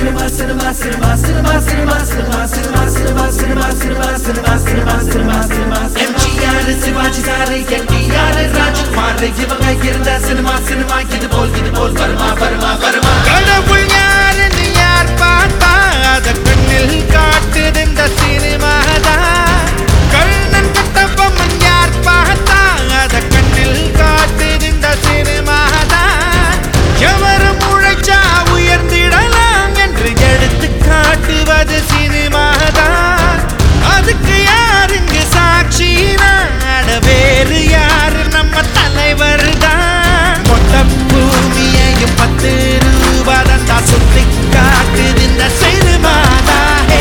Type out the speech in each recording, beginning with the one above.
MGR Sivaji sir NTR Rajkumar இவங்க இருந்த cinema cinema இது போல் இது போல் வருமா வருமா வருமா கடவுள் யாருன்னு யார் பார்த்தா அத கண்ணில் காட்டுது இந்த சினிமாதான் கண்ணன் கட்டபொம்மன் யார் பார்த்தா அத கண்ணில் காட்டுது இந்த சினிமாதான் எவரும் உழைச்சா உயர்ந்திடலாம் என்று எடுத்து காட்டுவது சினிமாதான் அதுக்கு யாருங்க சாட்சி நாட வேறு யாரு நம்ம தலைவர் தான் மொத்த பூமியையும் பத்து ரூபா தந்தா சுத்தி காட்டுது இந்த சினிமாதான்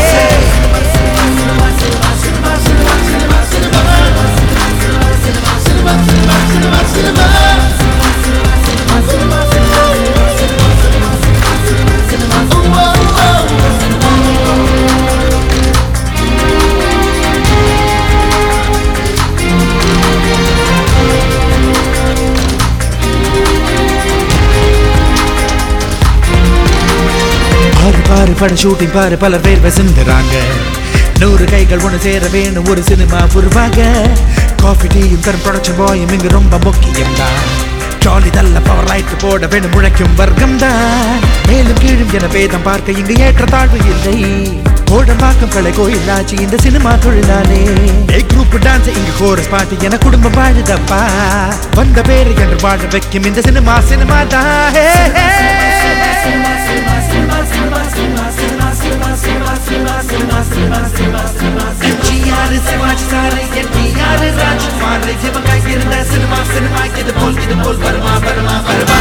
பாரு பாரு பட ஷூட்டிங் பாரு பலர் பேர் சிந்துறாங்க நூறு கைகள் ஒன்று சேர வேணும் ஒரு சினிமா உருவாக காஃபி டீயும் தரும் ப்ரொடக்ஷன் பாயும் இங்கு ரொம்ப முக்கியம் தான் ஜாலி தள்ள பவர் லைட் போட வேணும் முழைக்கும் வர்க்கம் தான் மேலும் கீழும் என பேதம் பார்க்க இங்கு ஏற்ற தாழ்வு இல்லை கோடம்பாக்கம் கலை கோயிலாச்சு இந்த சினிமா தொழிலாளே ஏ குரூப் டான்ஸ் இங்கு கோரஸ் பாட்டு என குடும்பம் வாழுதப்பா வந்த பேரு என்று வாழ வைக்கும் இந்த சினிமா சினிமா தான் ஹே, ஹே. எம்ஜிஆர் சிவாஜி சாரு என்டிஆர் ராஜ்குமார் இவங்க இருந்த சினிமா சினிமா இது போல் இது போல் வருமா வருமா வருமா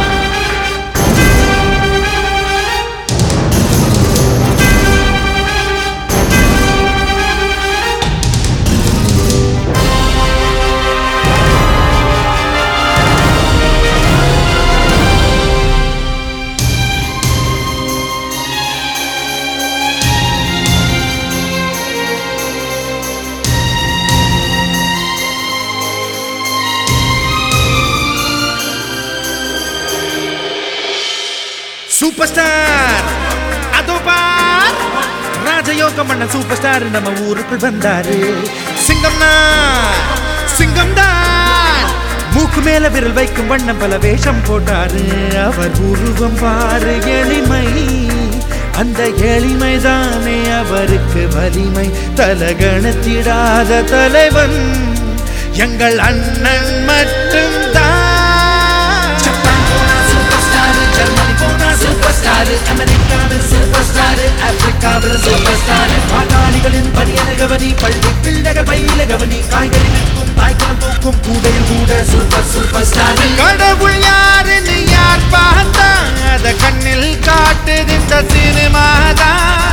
சூப்பர் ஸ்டார் அதோ பார் ராஜயோகம் பண்ண சூப்பர் ஸ்டார் நம்ம ஊருக்குள் வந்தாரு சிங்கம்னா சிங்கம் தான் மூக்கு மேல விரல் வைக்கும் வண்ணம் பல வேஷம் போட்டாரு அவர் உருவம் பாரு எளிமை அந்த எளிமை தானே அவருக்கு வலிமை தலகணத்திடாத தலைவன் எங்கள் அண்ணன் மட்டும்தான் ஜப்பான் போனா சூப்பர் ஸ்டார் ஜெர்மனி போனா சூப்பர் ஸ்டார் அமெரிக்காவில் சூப்பர் ஸ்டார் ஆப்பிரிக்காவில் சூப்பர் ஸ்டார் பாட்டாளிகளின் பணியன கவனி பள்ளி பிள்ளைகள் பையில கவனி காய்கறி விற்கும் தாய்க்குளம் தூக்கும் கூடையில் கூட சூப்பர் சூப்பர் ஸ்டார் கடவுள் யாருன்னு யார் பார்த்தா அத கண்ணில் காட்டுது இந்த சினிமாதான்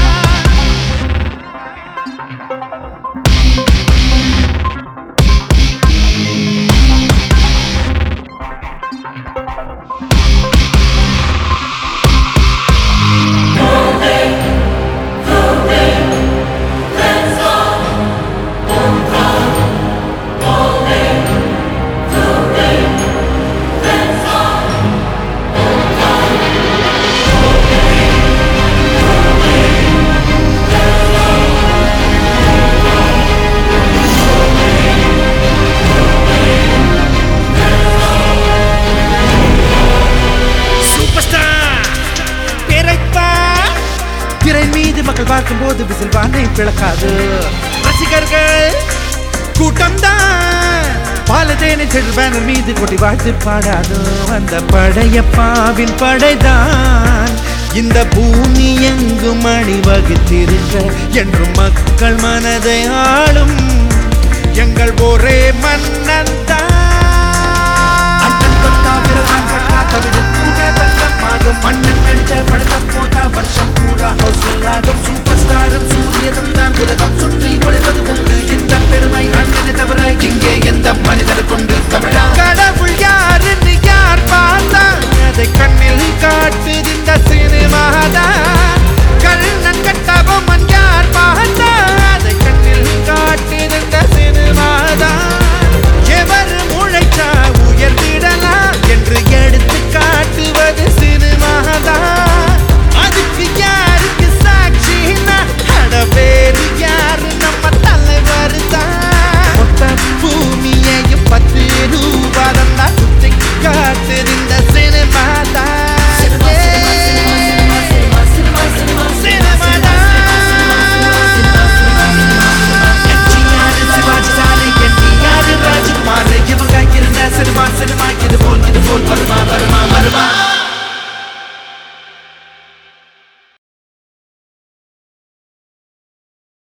சூப்பர் ஸ்டார் திரைப்பார் திரை மீது மக்கள் பார்க்கும்போது விசில் வானை பிளக்காது ரசிகர்கள் கூட்டம்தான் பாலதேனை சென்று பேனர் மீது கொட்டி வாழ்த்து பாடாது அந்த படையப்பாவின் படைதான் இந்த பூமி எங்கும் அணிவகுத்திருக்க என்றும் மக்கள் மனதை ஆளும் எங்கள் ஒரே மன்னன் தான் அண்ணன் தொட்டா விரதான் கட்டா தவிடு